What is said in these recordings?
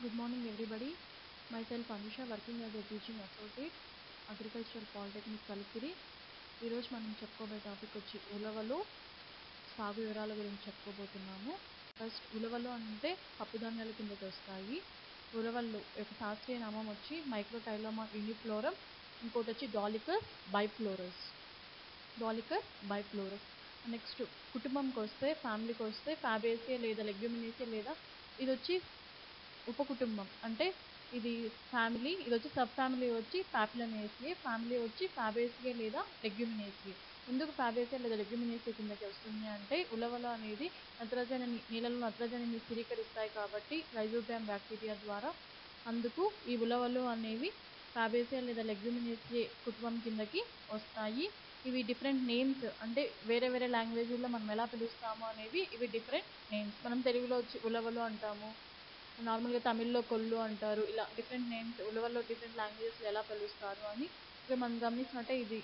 Good morning, everybody. Myself Anusha, working as a teaching associate, agricultural polytechnic Kalipiri ఈరోజు మనం చెప్పుకోబోయే topic వచ్చి ఉలవలు సాగు వివరాల గురించి చెప్పుకోబోతున్నాము ఫస్ట్ ఉలవలు అంటే పప్పుధాన్యాల కిందకి వస్తాయి ఉలవల్లో యొక్క శాస్త్రీయ నామం వచ్చి మైక్రోటైలోమా యూనిఫ్లోరం ఇంకోటి వచ్చి Dolichos biflorus Dolichos biflorus next కుటుంబంకి వస్తే ఫ్యామిలీకి వస్తే ఫ్యాబేసియా లేదా లెగ్యుమినేసియా లేదా ఇది వచ్చి ఉపకుటుంబం అంటే ఇది ఫ్యామిలీ ఇది వచ్చి సబ్ ఫ్యామిలీ వచ్చి పాపులనేసియే ఫ్యామిలీ వచ్చి ఫ్యాబేసియే లేదా లెగ్యుమినేసియే ఎందుకు ఫ్యాబేసియా లేదా లెగ్యుమినేసియా కిందకి వస్తుంది అంటే ఉలవలు అనేది నత్రజనిని నీళ్ళలో నత్రజనిని స్థిరీకరిస్తాయి కాబట్టి రైజోబియం బ్యాక్టీరియా ద్వారా అందుకు ఈ ఉలవలు అనేవి ఫ్యాబేసియా లేదా లెగ్యుమినేసియే కుటుంబం కిందకి వస్తాయి ఇవి డిఫరెంట్ నేమ్స్ అంటే వేరే వేరే లాంగ్వేజ్లో మనం ఎలా పిలుస్తాము అనేవి ఇవి డిఫరెంట్ నేమ్స్ మనం తెలుగులో వచ్చి ఉలవలు అంటాము నార్మల్గా తమిళ్లో కొల్లు అంటారు ఇలా డిఫరెంట్ నేమ్స్ ఉలవల్లో డిఫరెంట్ లాంగ్వేజెస్లో ఎలా పిలుస్తారు అని ఇక్కడ మనం గమనించినట్టే ఇది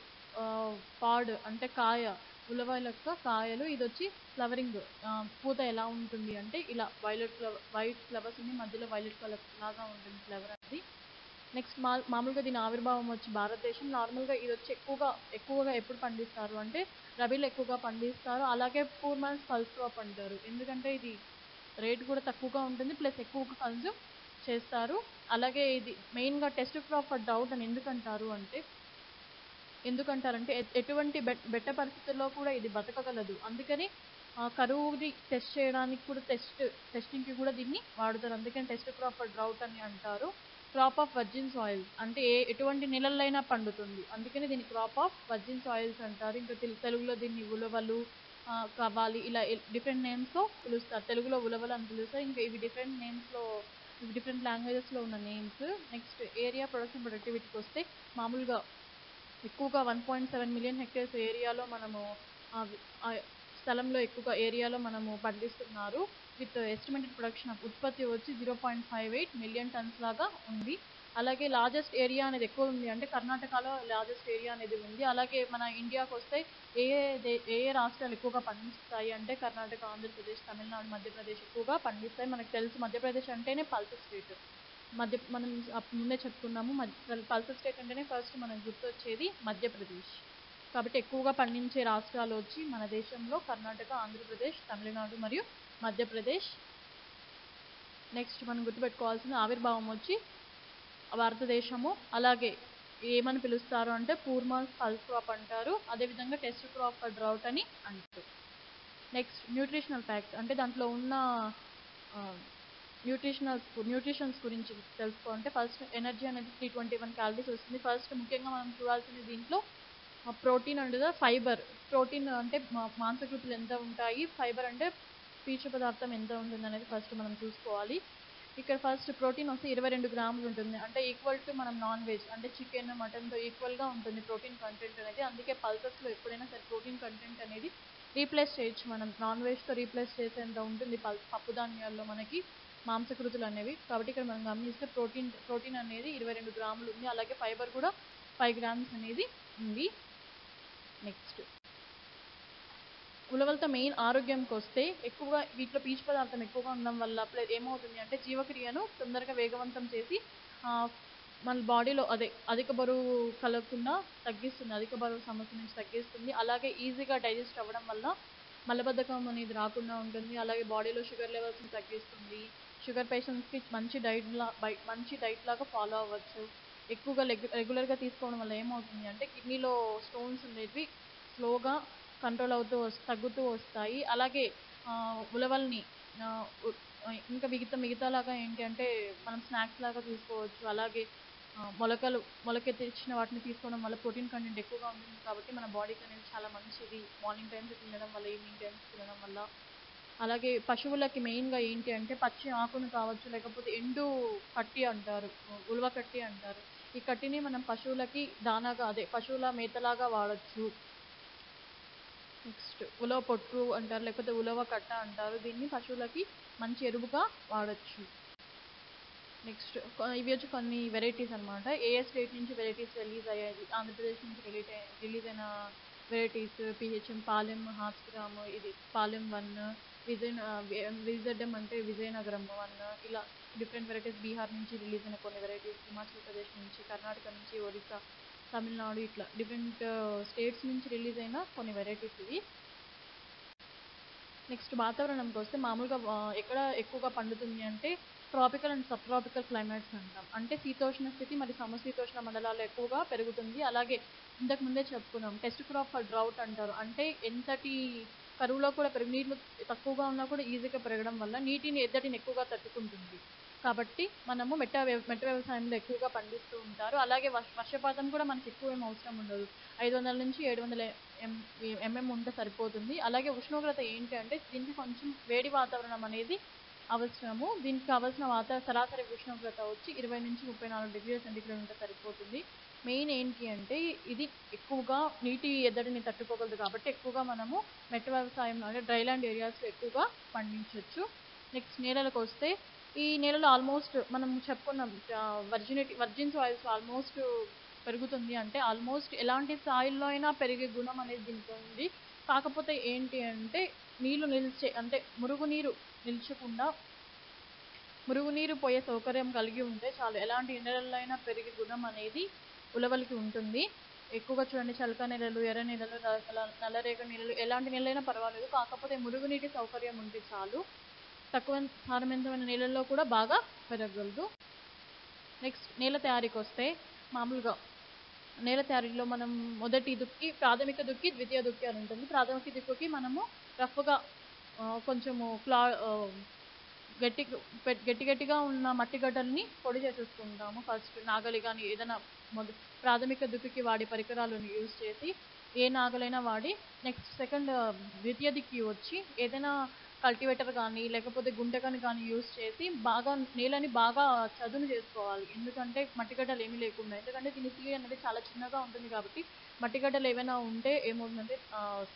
పాడ్ అంటే కాయ ఉలవల యొక్క కాయలు ఇది వచ్చి ఫ్లవరింగ్ పూత ఎలా ఉంటుంది అంటే ఇలా వైలెట్ ఫ్లవర్ వైట్ ఫ్లవర్స్ ఉన్నాయి మధ్యలో వైలెట్ కలర్ లాగా ఉంటుంది ఫ్లవర్ అది నెక్స్ట్ మా మామూలుగా దీని ఆవిర్భావం వచ్చి భారతదేశం నార్మల్గా ఇది వచ్చి ఎక్కువగా ఎక్కువగా ఎప్పుడు పండిస్తారు అంటే రబీలో ఎక్కువగా పండిస్తారు అలాగే పూర్ మంత్స్ పల్స్ క్రాప్ అంటారు ఎందుకంటే ఇది రేట్ కూడా తక్కువగా ఉంటుంది ప్లస్ ఎక్కువగా కన్జ్యూమ్ చేస్తారు అలాగే ఇది మెయిన్గా టెస్ట్ క్రాప్ ఫర్ డౌట్ అని ఎందుకంటారు అంటే ఎందుకంటారంటే ఎటువంటి బెట్ట పరిస్థితుల్లో కూడా ఇది బతకగలదు అందుకని కరువుని టెస్ట్ చేయడానికి కూడా టెస్ట్ టెస్టింగ్కి కూడా దీన్ని వాడుతారు అందుకని టెస్ట్ క్రాప్ ఫర్ డ్రౌట్ అని అంటారు క్రాప్ ఆఫ్ వర్జిన్ సాయిల్స్ అంటే ఏ ఎటువంటి నెలలైనా పండుతుంది అందుకని దీన్ని క్రాప్ ఆఫ్ వర్జిన్ సాయిల్స్ అంటారు ఇంకా తెలుగులో దీన్ని ఉలవలు కవ్వాలి ఇలా డిఫరెంట్ నేమ్స్తో పిలుస్తారు తెలుగులో ఉలవలు అని పిలుస్తారు ఇంకా ఇవి డిఫరెంట్ నేమ్స్లో ఇవి డిఫరెంట్ లాంగ్వేజెస్లో ఉన్న నేమ్స్ నెక్స్ట్ ఏరియా ప్రొడక్షన్ ప్రొడక్టివిటీకి వస్తే మామూలుగా ఎక్కువగా one point seven million hectares ఏరియాలో మనము స్థలంలో ఎక్కువగా ఏరియాలో మనము పండిస్తున్నారు విత్ ఎస్టిమేటెడ్ ప్రొడక్షన్ ఆఫ్ ఉత్పత్తి వచ్చి zero point five eight million tons లాగా ఉంది అలాగే లార్జెస్ట్ ఏరియా అనేది ఎక్కువ ఉంది అంటే కర్ణాటకలో లార్జెస్ట్ ఏరియా అనేది ఉంది అలాగే మన ఇండియాకి వస్తే ఏ ఏ ఏ రాష్ట్రాలు ఎక్కువగా పండిస్తాయి అంటే కర్ణాటక ఆంధ్రప్రదేశ్ తమిళనాడు మధ్యప్రదేశ్ ఎక్కువగా పండిస్తాయి మనకు తెలుసు మధ్యప్రదేశ్ అంటేనే పల్సర్ స్టేట్ మధ్య మనం ముందే చెప్పుకున్నాము పల్సర్ స్టేట్ అంటేనే ఫస్ట్ మనకు గుర్తొచ్చేది మధ్యప్రదేశ్ కాబట్టి ఎక్కువగా పండించే రాష్ట్రాలు వచ్చి మన దేశంలో కర్ణాటక ఆంధ్రప్రదేశ్ తమిళనాడు మరియు మధ్యప్రదేశ్ నెక్స్ట్ మనం గుర్తుపెట్టుకోవాల్సిన ఆవిర్భావం వచ్చి భారతదేశము అలాగే ఏమని పిలుస్తారు అంటే పూర్మాస్ పల్స్ క్రాప్ అంటారు అదేవిధంగా టెస్ట్ క్రాప్ ఫర్ డ్రౌట్ అని అంటారు నెక్స్ట్ న్యూట్రిషనల్ ఫ్యాక్ట్స్ అంటే దాంట్లో ఉన్న న్యూట్రిషనల్స్ న్యూట్రిషన్స్ గురించి తెలుసుకోవాలంటే ఫస్ట్ ఎనర్జీ అనేది త్రీ ట్వంటీ వన్ క్యాలరీస్ వస్తుంది ఫస్ట్ ముఖ్యంగా మనం చూడాల్సింది దీంట్లో ప్రోటీన్ అంటే ఫైబర్ ప్రోటీన్ అంటే మాంసకృతులు ఎంత ఉంటాయి ఫైబర్ అంటే పీచు పదార్థం ఎంత ఉంటుంది అనేది ఫస్ట్ మనం చూసుకోవాలి ఇక్కడ ఫస్ట్ ప్రోటీన్ వస్తే ఇరవై రెండు గ్రాములు ఉంటుంది అంటే ఈక్వల్ టు మనం నాన్ వెజ్ అంటే చికెన్ మటన్తో ఈక్వల్గా ఉంటుంది ప్రోటీన్ కంటెంట్ అనేది అందుకే పల్సెస్లో ఎప్పుడైనా సరే ప్రోటీన్ కంటెంట్ అనేది రీప్లేస్ చేయొచ్చు మనం నాన్ వెజ్తో రీప్లేస్ చేసేంత ఉంటుంది పల్ పప్పు ధాన్యాల్లో మనకి మాంసకృతులు అనేవి కాబట్టి ఇక్కడ మనం గమనిస్తే ప్రోటీన్ ప్రోటీన్ అనేది ఇరవై రెండు గ్రాములు ఉంది అలాగే ఫైబర్ కూడా ఫైవ్ గ్రామ్స్ అనేది ఉంది నెక్స్ట్ ఉలవలతో మెయిన్ ఆరోగ్యంకి వస్తే ఎక్కువగా వీటిలో పీచు పదార్థం ఎక్కువగా ఉండడం వల్ల ఏమవుతుంది అంటే జీవక్రియను తొందరగా వేగవంతం చేసి మన బాడీలో అదే అధిక బరువు కలగకుండా తగ్గిస్తుంది అధిక బరువు సమస్య నుంచి తగ్గిస్తుంది అలాగే ఈజీగా డైజెస్ట్ అవ్వడం వల్ల మలబద్ధకం అనేది రాకుండా ఉంటుంది అలాగే బాడీలో షుగర్ లెవెల్స్ని తగ్గిస్తుంది షుగర్ పేషెంట్స్కి మంచి డైట్ లా మంచి డైట్ లాగా ఫాలో అవ్వచ్చు ఎక్కువగా రెగ్యులర్గా తీసుకోవడం వల్ల ఏమవుతుంది అంటే కిడ్నీలో స్టోన్స్ ఉండేవి స్లోగా కంట్రోల్ అవుతూ తగ్గుతూ వస్తాయి అలాగే ఉలవల్ని ఇంకా మిగతా మిగతాలాగా ఏంటి అంటే మనం స్నాక్స్ లాగా తీసుకోవచ్చు అలాగే మొలకలు మొలకెత్తిచ్చిన వాటిని తీసుకోవడం వల్ల ప్రోటీన్ కంటెంట్ ఎక్కువగా ఉంటుంది కాబట్టి మన బాడీకి అనేది చాలా మంచిది మార్నింగ్ టైమ్స్ తినడం వల్ల ఈవినింగ్ టైమ్స్ తినడం వల్ల అలాగే పశువులకి మెయిన్గా ఏంటి అంటే పచ్చి ఆకును కావచ్చు లేకపోతే ఎండు కట్టి అంటారు ఉలవ కట్టి అంటారు ఈ కట్టిని మనం పశువులకి దానాగా అదే పశువుల మేతలాగా వాడచ్చు నెక్స్ట్ ఉలవ పొట్టు అంటారు లేకపోతే ఉలవ కట్ట అంటారు దీన్ని పశువులకి మంచి ఎరువుగా వాడచ్చు నెక్స్ట్ ఇవి వచ్చి కొన్ని వెరైటీస్ అనమాట ఏ స్టేట్ నుంచి వెరైటీస్ రిలీజ్ అయ్యాయి ఆంధ్రప్రదేశ్ నుంచి రిలీజ్ రిలీజ్ అయిన వెరైటీస్ పిహెచ్ఎం పాలెం హాస్గ్రామ్ ఇది పాలెం వన్ విజయ్ విజయడం అంటే విజయనగరం వన్ ఇలా డిఫరెంట్ వెరైటీస్ బీహార్ నుంచి రిలీజ్ అయిన కొన్ని వెరైటీస్ హిమాచల్ ప్రదేశ్ నుంచి కర్ణాటక నుంచి ఒరిస్సా తమిళనాడు ఇట్లా డిఫరెంట్ స్టేట్స్ నుంచి రిలీజ్ అయిన కొన్ని వెరైటీస్ ఇవి నెక్స్ట్ వాతావరణంకి వస్తే మామూలుగా ఆ, ఎక్కడ ఎక్కువగా పండుతుంది అంటే tropical and subtropical climates అంటాం అంటే శీతోష్ణ స్థితి మరి సమశీతోష్ణ మండలాలు ఎక్కువగా పెరుగుతుంది అలాగే ఇంతకు ముందే చెప్పుకున్నాం టెస్ట్ క్రాప్ ఫర్ డ్రౌట్ అంటారు అంటే ఎంతటి కరువులో కూడా పెరుగు నీళ్ళు తక్కువగా ఉన్నా కూడా ఈజీగా పెరగడం వల్ల నీటిని ఎద్దటిని ఎక్కువగా తట్టుకుంటుంది కాబట్టి మనము మెట్ట వ్యవ- మెట్ట వ్యవసాయంలో ఎక్కువగా పండిస్తూ ఉంటారు అలాగే వర్ష వర్షపాతం కూడా మనకి ఎక్కువ ఏం అవసరం ఉండదు ఐదు వందల నుంచి ఏడు వందల ఎం ఎంఎం ఉంటే సరిపోతుంది అలాగే ఉష్ణోగ్రత ఏంటి అంటే దీనికి కొంచెం వేడి వాతావరణం అనేది అవసరము దీనికి కావాల్సిన వాతావరణ సరాసరి ఉష్ణోగ్రత వచ్చి ఇరవై నుంచి ముప్పై నాలుగు డిగ్రీల సెంటీగ్రేడ్ ఉంటే సరిపోతుంది మెయిన్ ఏంటి అంటే ఇది ఎక్కువగా నీటి ఎద్దడిని తట్టుకోగలదు కాబట్టి ఎక్కువగా మనము మెట్ట వ్యవసాయంలో అంటే డ్రైలాండ్ ఏరియాస్లో ఎక్కువగా పండించవచ్చు నెక్స్ట్ నేలలకు వస్తే ఈ నేలలో ఆల్మోస్ట్ మనం చెప్పుకున్నాం వర్జినిటీ వర్జిన్ సాయిల్స్ ఆల్మోస్ట్ పెరుగుతుంది అంటే ఆల్మోస్ట్ ఎలాంటి సాయిల్లో అయినా పెరిగే గుణం అనేది దీనికి ఉంది కాకపోతే ఏంటి అంటే నీళ్లు నిలిచే అంటే మురుగునీరు నిల్చకుండా మురుగునీరు పోయే సౌకర్యం కలిగి ఉంటే చాలు ఎలాంటి నేలల్లో అయినా పెరిగే గుణం అనేది ఉలవలకి ఉంటుంది ఎక్కువగా చూడండి చలక నేలలు ఎర్ర నేలలు న- నల్ల- నల్లరేగడి నేలలు ఎలాంటి నేలైనా పర్వాలేదు కాకపోతే మురుగునీటి సౌకర్యం ఉంటే చాలు తక్కువ సారవంతమైన నేలల్లో కూడా బాగా పెరగగలదు నెక్స్ట్ నేల తయారీకి వస్తే మామూలుగా నేల తయారీలో మనం మొదటి దుక్కి ప్రాథమిక దుక్కి ద్వితీయ దుక్కి అని ఉంటుంది ప్రాథమిక దుక్కికి మనము రఫ్గా కొంచెము క్లా ఆ, గట్టి పెట్- గట్టి గట్టిగా ఉన్న మట్టి గడ్డల్ని పొడి చేసేసుకుంటాము ఫస్ట్ నాగలి కానీ ఏదైనా మొద ప్రాథమిక దుక్కికి వాడే పరికరాలను యూజ్ చేసి ఏ నాగలైనా వాడి నెక్స్ట్ సెకండ్ ద్వితీయ దిక్కి వచ్చి ఏదైనా కల్టివేటర్ కానీ లేకపోతే గుంటకని కానీ యూజ్ చేసి బాగా నేలని బాగా చదును చేసుకోవాలి ఎందుకంటే మట్టిగడ్డలు ఏమీ లేకుండా ఎందుకంటే దీని సీడ్ అనేది చాలా చిన్నగా ఉంటుంది కాబట్టి మట్టిగడ్డలు ఏమైనా ఉంటే ఏమవుతుందంటే ఆ,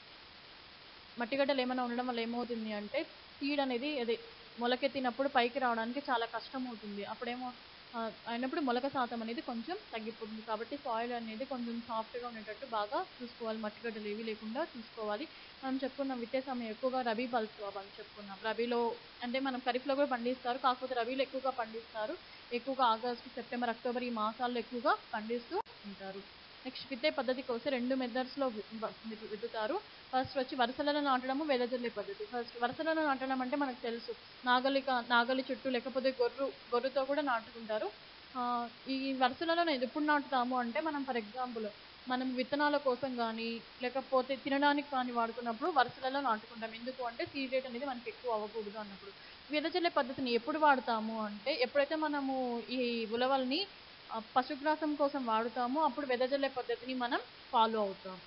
మట్టిగడ్డలు ఏమైనా ఉండడం వల్ల ఏమవుతుంది అంటే సీడ్ అనేది అదే మొలకెత్తినప్పుడు పైకి రావడానికి చాలా కష్టం అవుతుంది అప్పుడేమో ఆ, అయినప్పుడు మొలక శాతం అనేది కొంచెం తగ్గిపోతుంది కాబట్టి సాయిల్ అనేది కొంచెం సాఫ్ట్గా ఉండేటట్టు బాగా చూసుకోవాలి మట్టిగడ్డలు ఏవి లేకుండా చూసుకోవాలి మనం చెప్పుకున్నాం విత్తే సమయం ఎక్కువగా రబీ పల్స్ అని చెప్పుకున్నాం రబీలో అంటే మనం ఖరీఫ్లో కూడా పండిస్తారు కాకపోతే రబీలో ఎక్కువగా పండిస్తారు ఎక్కువగా ఆగస్టు సెప్టెంబర్ అక్టోబర్ ఈ మాసాల్లో ఎక్కువగా పండిస్తూ ఉంటారు నెక్స్ట్ విత్తే పద్ధతికి వస్తే రెండు మెథడ్స్లో విత్తుతారు ఫస్ట్ వచ్చి వరుసలలో నాటడము వెదజల్లే పద్ధతి ఫస్ట్ వరుసలలో నాటడం అంటే మనకు తెలుసు నాగలి కా- నాగలి చుట్టూ లేకపోతే గొర్రు గొర్రుతో కూడా నాటుకుంటారు ఆ, ఈ వరుసలలో ఎప్పుడు నాటుతాము అంటే మనం ఫర్ ఎగ్జాంపుల్ మనం విత్తనాల కోసం కానీ లేకపోతే తినడానికి కానీ వాడుకున్నప్పుడు వరుసలలో నాటుకుంటాం ఎందుకు అంటే సీడ్ రేట్ అనేది మనకి ఎక్కువ అవ్వకూడదు అన్నప్పుడు వెదజల్లే పద్ధతిని ఎప్పుడు వాడతాము అంటే ఎప్పుడైతే మనము ఈ ఉలవల్ని ఆ, పశుగ్రాసం కోసం వాడుతామో అప్పుడు వెదజల్లే పద్ధతిని మనం ఫాలో అవుతాం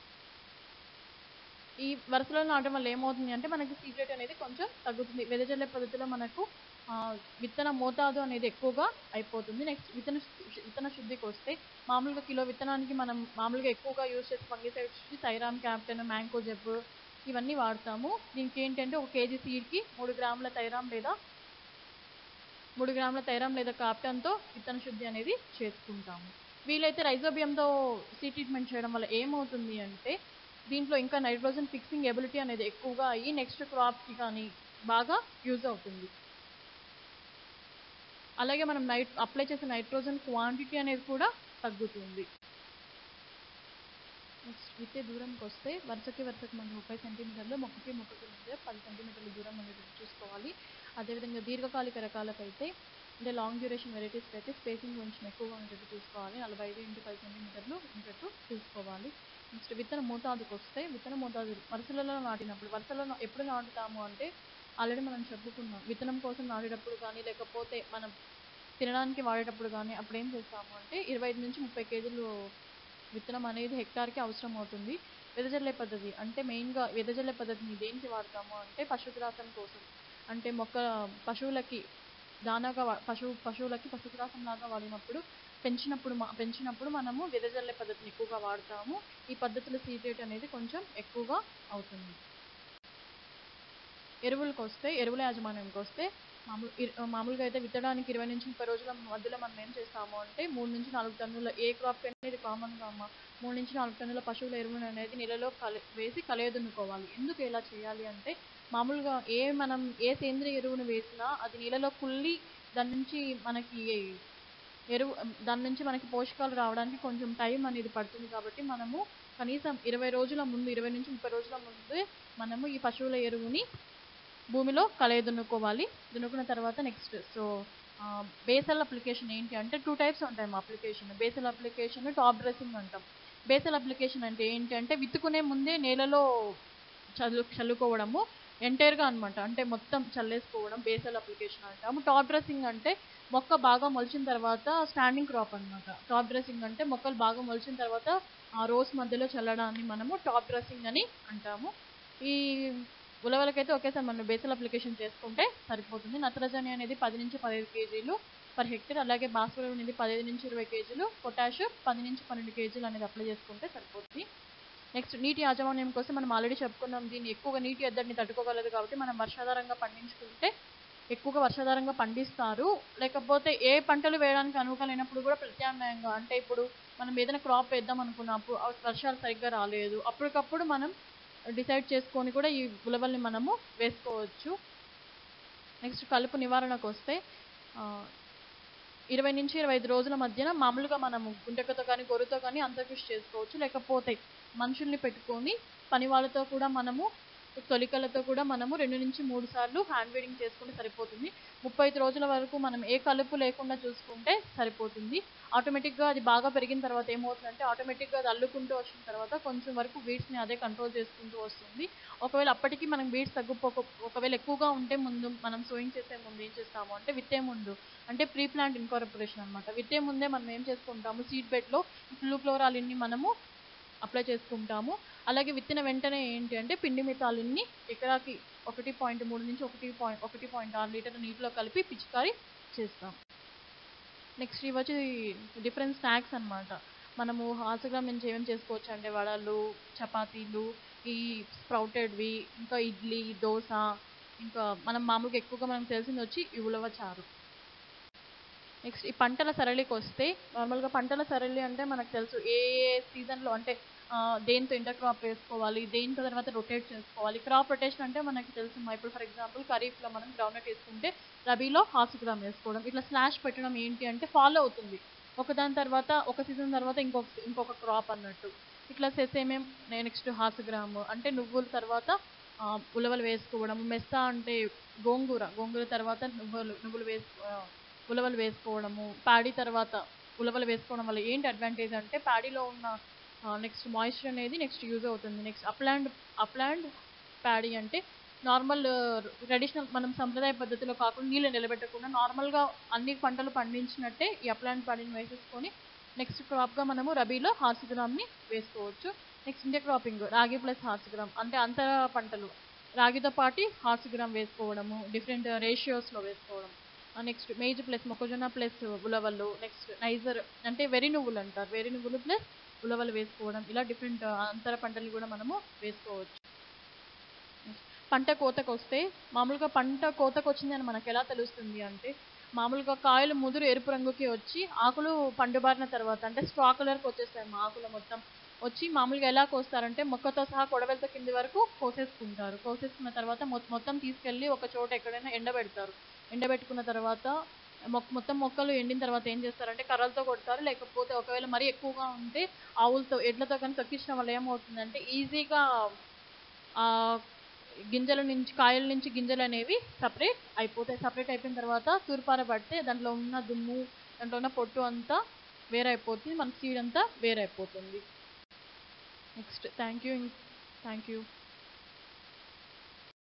ఈ వరుసలో నాటడం వల్ల ఏమవుతుంది అంటే మనకి సీడ్ రేట్ అనేది కొంచెం తగ్గుతుంది వెదజల్లే పద్ధతిలో మనకు ఆ, విత్తన మోతాదు అనేది ఎక్కువగా అయిపోతుంది నెక్స్ట్ విత్తన శు- విత్తన శుద్ధికి వస్తే మామూలుగా కిలో విత్తనానికి మనం మామూలుగా ఎక్కువగా యూజ్ చేసే ఫంగిసైడ్స్ వచ్చి థైరామ్ క్యాప్టెన్ మ్యాంకో జెబ్ ఇవన్నీ వాడతాము దీనికి ఏంటంటే ఒక కేజీ సీడ్కి మూడు గ్రాముల థైరామ్ లేదా మూడు గ్రాముల థైరామ్ లేదా కాప్టన్తో విత్తన శుద్ధి అనేది చేసుకుంటాము వీలైతే రైజోబియంతో సీడ్ ట్రీట్మెంట్ చేయడం వల్ల ఏమవుతుంది అంటే దీంట్లో ఇంకా నైట్రోజన్ ఫిక్సింగ్ ఎబిలిటీ అనేది ఎక్కువగా అయ్యి నెక్స్ట్ క్రాప్కి కానీ బాగా యూజ్ అవుతుంది అలాగే మనం నైట్ అప్లై చేసే నైట్రోజన్ క్వాంటిటీ అనేది కూడా తగ్గుతుంది నెక్స్ట్ విత్తే దూరంకి వస్తే వరుసకి వరుసకి మనం ముప్పై సెంటీమీటర్లు మొక్కకి మొక్కకి మధ్య పది సెంటీమీటర్ల దూరం అనేది చూసుకోవాలి అదేవిధంగా దీర్ఘకాలిక రకాలకైతే అంటే లాంగ్ డ్యూరేషన్ వెరైటీస్కి అయితే స్పేసింగ్ కొంచెం ఎక్కువగా ఉండేటట్టు చూసుకోవాలి నలభై ఐదు ఇంటూ పది సెంటీమీటర్లు ఉండేటట్టు చూసుకోవాలి నెక్స్ట్ విత్తన మోతాదుకు వస్తే విత్తన మోతాదు వరుసలలో నాటినప్పుడు వరుసలలో ఎప్పుడు నాటుతాము అంటే ఆల్రెడీ మనం చెప్పుకున్నాం విత్తనం కోసం నాటేటప్పుడు కానీ లేకపోతే మనం తినడానికి వాడేటప్పుడు కానీ అప్పుడు ఏం చేస్తాము అంటే ఇరవై ఐదు నుంచి ముప్పై కేజీలు విత్తనం అనేది హెక్టార్కి అవసరం అవుతుంది వెదజల్లే పద్ధతి అంటే మెయిన్గా వెదజల్లే పద్ధతిని దేనికి వాడతాము అంటే పశుగ్రాసం కోసం అంటే మొక్క పశువులకి దానాగా వా- పశువు పశువులకి పశుగ్రాసం లాగా వాడినప్పుడు పెంచినప్పుడు మా పెంచినప్పుడు మనము వెదజల్లే పద్ధతిని ఎక్కువగా వాడతాము ఈ పద్ధతిలో సీడ్ రేట్ అనేది కొంచెం ఎక్కువగా అవుతుంది ఎరువులకు వస్తే ఎరువుల యాజమాన్యంకి వస్తే మామూలు ఇర్- మామూలుగా అయితే విత్తడానికి ఇరవై నుంచి ముప్పై రోజుల మధ్యలో మనం ఏం చేస్తాము అంటే మూడు నుంచి నాలుగు టన్నుల ఏ క్రాప్ అనేది కామన్గా అమ్మ మూడు నుంచి నాలుగు టన్నుల పశువుల ఎరువును అనేది నీళ్ళలో కలి వేసి కలయదున్నుకోవాలి ఎందుకు ఇలా చేయాలి అంటే మామూలుగా ఏ మనం ఏ సేంద్రియ ఎరువును వేసినా అది నీళ్ళలో కుళ్ళి దాని నుంచి మనకి ఎరువు దాని నుంచి మనకి పోషకాలు రావడానికి కొంచెం టైం అనేది పడుతుంది కాబట్టి మనము కనీసం ఇరవై రోజుల ముందు ఇరవై నుంచి ముప్పై రోజుల ముందే మనము ఈ పశువుల ఎరువుని భూమిలో కలయి దున్నుకోవాలి దున్నుకున్న తర్వాత నెక్స్ట్ సో బేసల్ అప్లికేషన్ ఏంటి అంటే టూ టైప్స్ ఉంటాయి మా application basal application top dressing అంటాం బేసల్ అప్లికేషన్ అంటే ఏంటి అంటే విత్తుకునే ముందే నేలలో చల్లు చల్లుకోవడము ఎంటైర్గా అనమాట అంటే మొత్తం చల్లేసుకోవడం బేసల్ అప్లికేషన్ అంటాము టాప్ డ్రెస్సింగ్ అంటే మొక్క బాగా మొలిచిన తర్వాత స్టాండింగ్ క్రాప్ అన్నమాట టాప్ డ్రెస్సింగ్ అంటే మొక్కలు బాగా మొలిచిన తర్వాత ఆ రోస్ మధ్యలో చల్లడాన్ని మనము టాప్ డ్రెస్సింగ్ అని అంటాము ఈ ఉలవలకైతే ఒకేసారి మనం బేసల్ అప్లికేషన్ చేసుకుంటే సరిపోతుంది నత్రజని అనేది పది నుంచి పదిహేను కేజీలు పర్ హెక్టర్ అలాగే భాస్వరం అనేది పదిహేను నుంచి ఇరవై కేజీలు పొటాష్ పది నుంచి పన్నెండు కేజీలు అనేది అప్లై చేసుకుంటే సరిపోతుంది నెక్స్ట్ నీటి యాజమాన్యం కోసం మనం ఆల్రెడీ చెప్పుకున్నాం దీన్ని ఎక్కువగా నీటి ఎద్దడిని తట్టుకోగలదు కాబట్టి మనం వర్షాధారంగా పండించుకుంటే ఎక్కువగా వర్షాధారంగా పండిస్తారు లేకపోతే ఏ పంటలు వేయడానికి అనుకూలమైనప్పుడు కూడా ప్రత్యామ్నాయంగా అంటే ఇప్పుడు మనం ఏదైనా క్రాప్ వేద్దాం అనుకున్నప్పుడు ఆ వర్షాలు సరిగ్గా రాలేదు అప్పటికప్పుడు మనం డిసైడ్ చేసుకొని కూడా ఈ ఉలవల్ని మనము వేసుకోవచ్చు నెక్స్ట్ కలుపు నివారణకు వస్తే ఆ, ఇరవై నుంచి ఇరవై ఐదు రోజుల మధ్యన మామూలుగా మనము గుంటకతో కానీ గొర్రెతో కానీ అంతర్కృషి చేసుకోవచ్చు లేకపోతే మనుషుల్ని పెట్టుకొని పని వాళ్ళతో కూడా మనము తొలికలతో కూడా మనము రెండు నుంచి మూడు సార్లు హ్యాండ్ వీడింగ్ చేసుకుంటే సరిపోతుంది ముప్పై ఐదు రోజుల వరకు మనం ఏ కలుపు లేకుండా చూసుకుంటే సరిపోతుంది ఆటోమేటిక్గా అది బాగా పెరిగిన తర్వాత ఏమవుతుందంటే ఆటోమేటిక్గా అది అల్లుకుంటూ వచ్చిన తర్వాత కొంచెం వరకు వీడ్స్ని అదే కంట్రోల్ చేసుకుంటూ వస్తుంది ఒకవేళ అప్పటికి మనం వీడ్స్ తగ్గిపోక ఒకవేళ ఎక్కువగా ఉంటే ముందు మనం సోయింగ్ చేసే ముందు ఏం చేస్తాము అంటే విత్తే ముందు అంటే ప్రీ ప్లాంట్ ఇన్కార్పొరేషన్ అనమాట విత్తే ముందే మనం ఏం చేసుకుంటాము సీడ్ బెడ్లో ఫ్లూక్లోరాలిన్ని మనము అప్లై చేసుకుంటాము అలాగే విత్తిన వెంటనే ఏంటి అంటే పిండి మితాలిన్ని ఎకరాకి ఒకటి పాయింట్ మూడు నుంచి ఒకటి పాయింట్ ఒకటి పాయింట్ ఆరు లీటర్ నీటిలో కలిపి పిచికారీ చేస్తాం నెక్స్ట్ ఇవి వచ్చి డిఫరెంట్ స్నాక్స్ అన్నమాట మనము హాస్గ్రామ్ నుంచి ఏమేమి చేసుకోవచ్చు అంటే వడలు చపాతీలు ఈ స్ప్రౌటెడ్వి ఇంకా ఇడ్లీ దోశ ఇంకా మనం మామూలుగా ఎక్కువగా మనకు తెలిసింది వచ్చి ఈ ఉలవ చారు నెక్స్ట్ ఈ పంటల సరళికి వస్తే నార్మల్గా పంటల సరళి అంటే మనకు తెలుసు ఏ ఏ సీజన్లో అంటే ఆ, దేంతో ఇంటర్ క్రాప్ వేసుకోవాలి దేంతో తర్వాత రొటేట్ చేసుకోవాలి క్రాప్ రొటేషన్ అంటే మనకి తెలుసు మా ఇప్పుడు ఫర్ ఎగ్జాంపుల్ ఖరీఫ్లో మనం గ్రౌండ్నట్ వేసుకుంటే రబీలో హాఫ్ గ్రామ్ వేసుకోవడం ఇట్లా స్లాష్ పెట్టడం ఏంటి అంటే ఫాలో అవుతుంది ఒకదాని తర్వాత ఒక సీజన్ తర్వాత ఇంకొక ఇంకొక క్రాప్ అన్నట్టు ఇట్లా సేసేమేం నెక్స్ట్ హాఫ్ గ్రామ్ అంటే నువ్వుల తర్వాత ఆ, ఉలవలు వేసుకోవడం మెస్తా అంటే గోంగూర గోంగూర తర్వాత నువ్వులు నువ్వులు వేసు ఆ, ఉలవలు వేసుకోవడము ప్యాడీ తర్వాత ఉలవలు వేసుకోవడం వల్ల ఏంటి అడ్వాంటేజ్ అంటే ప్యాడీలో ఉన్న నెక్స్ట్ మాయిశ్చర్ అనేది నెక్స్ట్ యూజ్ అవుతుంది నెక్స్ట్ అప్లాండ్ అప్లాండ్ ప్యాడీ అంటే నార్మల్ ట్రెడిషనల్ మనం సంప్రదాయ పద్ధతిలో కాకుండా నీళ్ళు నిలబెట్టకుండా నార్మల్గా అన్ని పంటలు పండించినట్టే ఈ అప్లాండ్ ప్యాడీని వేసేసుకొని నెక్స్ట్ క్రాప్గా మనము రబీలో హార్స్ గ్రామ్ని వేసుకోవచ్చు next intercropping ragi plus horse gram అంటే అంతర పంటలు రాగితో పాటు హార్స్ గ్రామ్ వేసుకోవడము డిఫరెంట్ రేషియోస్లో వేసుకోవడం నెక్స్ట్ మేజ్ ప్లస్ మొక్కజొన్న ప్లస్ ఉలవలు నెక్స్ట్ నైజర్ అంటే వెరి నువ్వులు అంటారు వెరి నువ్వులు ప్లస్ ఉలవలు వేసుకోవడం ఇలా డిఫరెంట్ అంతర పంటలు కూడా మనము వేసుకోవచ్చు పంట కోతకు వస్తే మామూలుగా పంట కోతకు వచ్చిందని మనకు ఎలా తెలుస్తుంది అంటే మామూలుగా కాయలు ముదురు ఎరుపు రంగుకి వచ్చి ఆకులు పండుబారిన తర్వాత అంటే స్ట్రా కలర్కి వచ్చేస్తాయి మా ఆకులు మొత్తం వచ్చి మామూలుగా ఎలా కోస్తారంటే మొక్కతో సహా కొడవలతో కింది వరకు కోసేసుకుంటారు కోసేసుకున్న తర్వాత మొ- మొత్తం తీసుకెళ్ళి ఒక చోట ఎక్కడైనా ఎండబెడతారు ఎండబెట్టుకున్న తర్వాత మొక్క మొత్తం మొక్కలు ఎండిన తర్వాత ఏం చేస్తారంటే కర్రలతో కొడతారు లేకపోతే ఒకవేళ మరీ ఎక్కువగా ఉంటే ఆవులతో ఎడ్లతో కానీ తొక్కించడం వల్ల ఏమవుతుందంటే ఈజీగా ఆ గింజల నుంచి కాయల నుంచి గింజలు అనేవి సపరేట్ అయిపోతాయి సపరేట్ అయిపోయిన తర్వాత తూర్పారబడితే దాంట్లో ఉన్న దుమ్ము దాంట్లో ఉన్న పొట్టు అంతా వేరైపోతుంది మన సీడ్ అంతా వేరైపోతుంది next thank you thank you